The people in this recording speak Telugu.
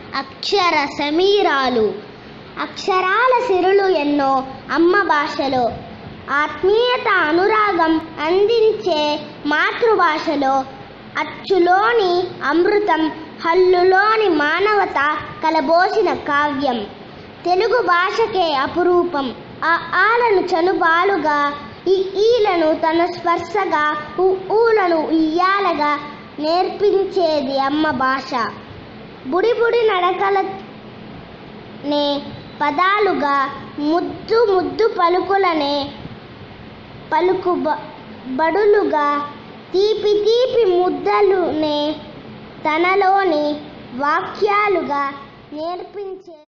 అక్షర సమీరాలు అక్షరాల సిరులు ఎన్నో అమ్మ భాషలో ఆత్మీయత అనురాగం అందించే మాతృభాషలో అచ్చులోని అమృతం హల్లులోని మానవత కలబోసిన కావ్యం తెలుగు భాషకే అపురూపం ఆ ఆలను చనుబాలుగా ఈ ఈలను తన స్పర్శగా ఊ ఊలను ఉయ్యాలగా నేర్పించేది అమ్మ భాష బుడి బుడి నడకలనే పదాలుగా ముద్దు ముద్దు పలుకులనే పలుకు బ- బడులుగా తీపి తీపి ముద్దలునే తనలోని వాక్యాలుగా నేర్పించే